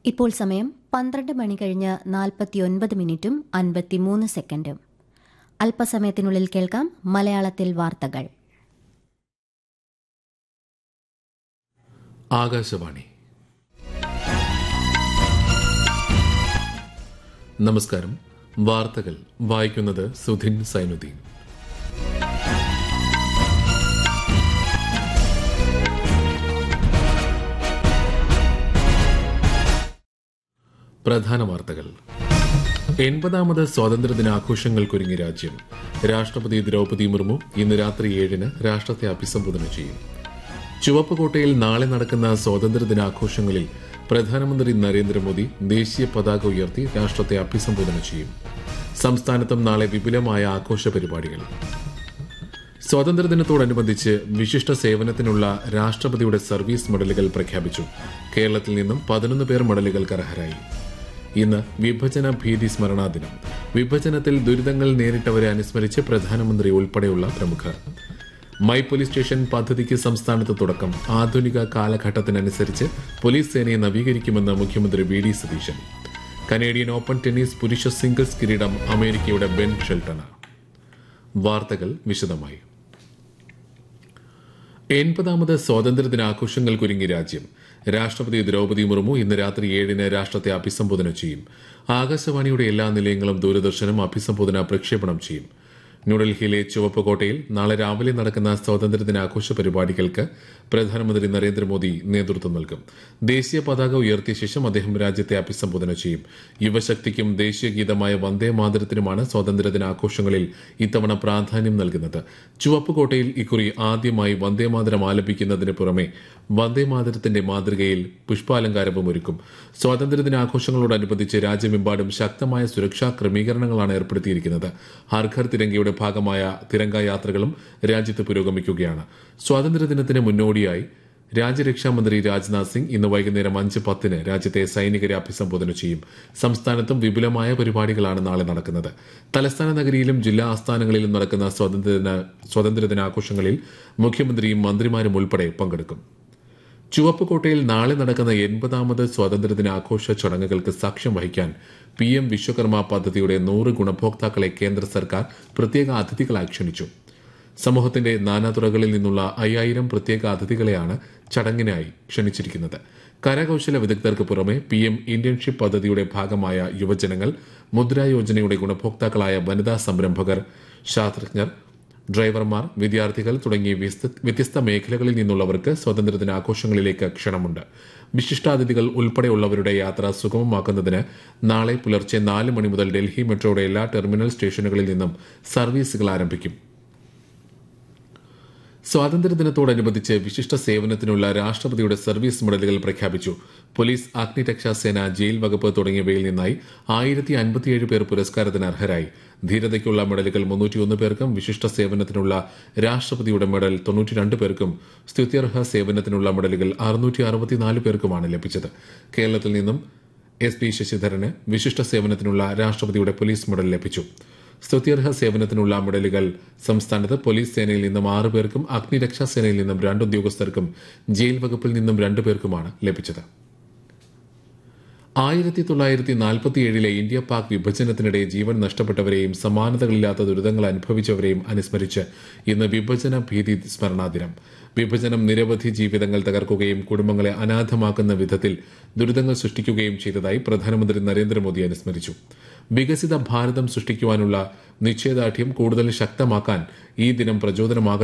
ഇപ്പോൾ സമയം പന്ത്രണ്ട് മണി കഴിഞ്ഞ് നാൽപ്പത്തിയൊൻപത് മിനിറ്റും അൻപത്തിമൂന്ന് സെക്കൻഡും അല്പസമയത്തിനുള്ളിൽ കേൾക്കാം മലയാളത്തിൽ വാർത്തകൾ ആകാശവാണി നമസ്കാരം വാർത്തകൾ വായിക്കുന്നത് സുധിൻ സൈനുദ്ദീൻ പ്രധാന വാർത്തകൾ എൺപതാമത് സ്വാതന്ത്ര്യദിനാഘോഷങ്ങൾക്കൊരുങ്ങി രാജ്യം രാഷ്ട്രപതി ദ്രൗപദി മുർമു ഇന്ന് രാത്രി ഏഴിന് രാഷ്ട്രത്തെ അഭിസംബോധന ചെയ്യും ചുവപ്പുകോട്ടയിൽ നാളെ നടക്കുന്ന സ്വാതന്ത്ര്യദിനാഘോഷങ്ങളിൽ പ്രധാനമന്ത്രി നരേന്ദ്രമോദി ദേശീയ പതാക ഉയർത്തി രാഷ്ട്രത്തെ അഭിസംബോധന ചെയ്യും സംസ്ഥാനത്തും നാളെ വിപുലമായ ആഘോഷ പരിപാടികൾ സ്വാതന്ത്ര്യദിനത്തോടനുബന്ധിച്ച് വിശിഷ്ട സേവനത്തിനുള്ള രാഷ്ട്രപതിയുടെ സർവീസ് മെഡലുകൾ പ്രഖ്യാപിച്ചു കേരളത്തിൽ നിന്നും പതിനൊന്ന് പേർ മെഡലുകൾക്ക് അർഹരായി ഇന്ന് വിഭജന ഭീതി സ്മരണാ ദിനം വിഭജനത്തിൽ ദുരിതങ്ങൾ നേരിട്ടവരെ അനുസ്മരിച്ച് പ്രധാനമന്ത്രി ഉൾപ്പെടെയുള്ള പ്രമുഖർ മൈ പോലീസ് സ്റ്റേഷൻ പദ്ധതിക്ക് സംസ്ഥാനത്ത് തുടക്കം ആധുനിക കാലഘട്ടത്തിനനുസരിച്ച് പോലീസ് സേനയെ നവീകരിക്കുമെന്ന് മുഖ്യമന്ത്രി V D Satheesan Canadian open tennis പുരുഷ സിംഗിൾസ് കിരീടം അമേരിക്കയുടെ ബെൻ ഷെൽട്ടണ് വാർത്തകൾ വിശദമായി എൺപതാമത് സ്വാതന്ത്ര്യദിനാഘോഷങ്ങൾക്കൊരുങ്ങി രാജ്യം രാഷ്ട്രപതി ദ്രൗപദി മുർമു ഇന്ന് രാത്രി ഏഴിന് രാഷ്ട്രത്തെ അഭിസംബോധന ചെയ്യും ആകാശവാണിയുടെ എല്ലാ നിലയങ്ങളും ദൂരദർശനും അഭിസംബോധന പ്രക്ഷേപണം ചെയ്യും ന്യൂഡൽഹിയിലെ ചുവപ്പുകോട്ടയിൽ നാളെ രാവിലെ നടക്കുന്ന സ്വാതന്ത്ര്യദിനാഘോഷ പരിപാടികൾക്ക് പ്രധാനമന്ത്രി നരേന്ദ്രമോദി നേതൃത്വം നൽകും ദേശീയ പതാക ഉയർത്തിയ ശേഷം അദ്ദേഹം രാജ്യത്തെ അഭിസംബോധന ചെയ്യും യുവശക്തിക്കും ദേശീയ ഗീതമായ വന്ദേ മാതരത്തിനുമാണ് സ്വാതന്ത്ര്യദിനാഘോഷങ്ങളിൽ ഇത്തവണ പ്രാധാന്യം നൽകുന്നത് ചുവപ്പുകോട്ടയിൽ ഇക്കുറി ആദ്യമായി വന്ദേമാതരം ആലപിക്കുന്നതിന് പുറമെ വന്ദേമാതരത്തിന്റെ മാതൃകയിൽ പുഷ്പാലങ്കാരവും ഒരുക്കും സ്വാതന്ത്ര്യദിനാഘോഷങ്ങളോടനുബന്ധിച്ച് രാജ്യമെമ്പാടും ശക്തമായ സുരക്ഷാ ക്രമീകരണങ്ങളാണ് ഏർപ്പെടുത്തിയിരിക്കുന്നത് ഹർഘർ തിരങ്കയുടെ ഭാഗമായ തിരങ്ക യാത്രകളും രാജ്യത്ത് പുരോഗമിക്കുകയാണ് സ്വാതന്ത്ര്യദിനത്തിന് മുന്നോടിയായി രാജ്യരക്ഷാമന്ത്രി രാജ്നാഥ് സിംഗ് ഇന്ന് വൈകുന്നേരം അഞ്ച് പത്തിന് രാജ്യത്തെ സൈനികരെ അഭിസംബോധന ചെയ്യും സംസ്ഥാനത്തും വിപുലമായ പരിപാടികളാണ് നാളെ നടക്കുന്നത് തലസ്ഥാന നഗരിയിലും ജില്ലാ ആസ്ഥാനങ്ങളിലും നടക്കുന്ന സ്വാതന്ത്ര്യദിന സ്വാതന്ത്ര്യദിനാഘോഷങ്ങളിൽ മുഖ്യമന്ത്രിയും മന്ത്രിമാരും ഉൾപ്പെടെ പങ്കെടുക്കും ചുവപ്പുകോട്ടയിൽ നാളെ നടക്കുന്ന എൺപതാമത് സ്വാതന്ത്ര്യദിനാഘോഷ ചടങ്ങുകൾക്ക് സാക്ഷ്യം വഹിക്കാൻ പി എം വിശ്വകർമ്മ പദ്ധതിയുടെ നൂറ് ഗുണഭോക്താക്കളെ കേന്ദ്ര സർക്കാർ പ്രത്യേക അതിഥികളായി ക്ഷണിച്ചു സമൂഹത്തിന്റെ നാനാതുറകളിൽ നിന്നുള്ള അയ്യായിരം പ്രത്യേക അതിഥികളെയാണ് ചടങ്ങിനായി ക്ഷണിച്ചിരിക്കുന്നത് കരകൌശല വിദഗ്ധർക്ക് പുറമെ പി എം ഇന്റേൺഷിപ്പ് പദ്ധതിയുടെ ഭാഗമായ യുവജനങ്ങൾ മുദ്ര യോജനയുടെ ഗുണഭോക്താക്കളായ വനിതാ സംരംഭകർ ശാസ്ത്രജ്ഞർ ഡ്രൈവർമാർ വിദ്യാർത്ഥികൾ തുടങ്ങി വ്യത്യസ്ത മേഖലകളിൽ നിന്നുള്ളവർക്ക് സ്വാതന്ത്ര്യദിനാഘോഷങ്ങളിലേക്ക് ക്ഷണമുണ്ട് വിശിഷ്ടാതിഥികൾ ഉൾപ്പെടെയുള്ളവരുടെ യാത്ര സുഗമമാക്കുന്നതിന് നാളെ പുലർച്ചെ നാല് മണി മുതൽ ഡൽഹി മെട്രോയുടെ എല്ലാ ടെർമിനൽ സ്റ്റേഷനുകളിൽ നിന്നും സർവീസുകൾ ആരംഭിക്കും സ്വാതന്ത്ര്യദിനത്തോടനുബന്ധിച്ച് വിശിഷ്ട സേവനത്തിനുള്ള രാഷ്ട്രപതിയുടെ സർവീസ് മെഡലുകൾ പ്രഖ്യാപിച്ചു പോലീസ് അഗ്നിരക്ഷാ സേന ജയിൽ വകുപ്പ് തുടങ്ങിയവയിൽ നിന്നായി ആയിരത്തി അൻപത്തിയേഴ് പേർ പുരസ്കാരത്തിന് അർഹരായി ധീരതയ്ക്കുള്ള മെഡലുകൾ മുന്നൂറ്റിയൊന്ന് പേർക്കും വിശിഷ്ട സേവനത്തിനുള്ള രാഷ്ട്രപതിയുടെ മെഡൽ തൊണ്ണൂറ്റിരണ്ട് പേർക്കും സ്തുത്യർഹ സേവനത്തിനുള്ള മെഡലുകൾ അറുന്നൂറ്റി അറുപത്തിനാല് പേർക്കുമാണ് ലഭിച്ചത് കേരളത്തിൽ നിന്നും എസ് പി ശശിധരന് വിശിഷ്ട സേവനത്തിനുള്ള രാഷ്ട്രപതിയുടെ പോലീസ് മെഡൽ ലഭിച്ചു സ്തുത്യർഹ സേവനത്തിനുള്ള മെഡലുകൾ സംസ്ഥാനത്ത് പോലീസ് സേനയിൽ നിന്നും ആറ് പേർക്കും അഗ്നിരക്ഷാ സേനയിൽ നിന്നും രണ്ട് ഉദ്യോഗസ്ഥർക്കും ജയിൽ വകുപ്പിൽ നിന്നും രണ്ടു പേർക്കുമാണ് ലഭിച്ചത് ആയിരത്തി തൊള്ളായിരത്തി നാൽപ്പത്തിയേഴിലെ ഇന്ത്യ പാക് വിഭജനത്തിനിടെ ജീവൻ നഷ്ടപ്പെട്ടവരെയും സമാനതകളില്ലാത്ത ദുരിതങ്ങൾ അനുഭവിച്ചവരെയും അനുസ്മരിച്ച് ഇന്ന് വിഭജന ഭീതി സ്മരണാ ദിനം വിഭജനം നിരവധി ജീവിതങ്ങൾ തകർക്കുകയും കുടുംബങ്ങളെ അനാഥമാക്കുന്ന വിധത്തിൽ ദുരിതങ്ങൾ സൃഷ്ടിക്കുകയും ചെയ്തതായി പ്രധാനമന്ത്രി നരേന്ദ്രമോദി അനുസ്മരിച്ചു വികസിത ഭാരതം സൃഷ്ടിക്കുവാനുള്ള നിശ്ചയദാർഢ്യം കൂടുതൽ ശക്തമാക്കാൻ ഈ ദിനം പ്രചോദനമാകട്ടെ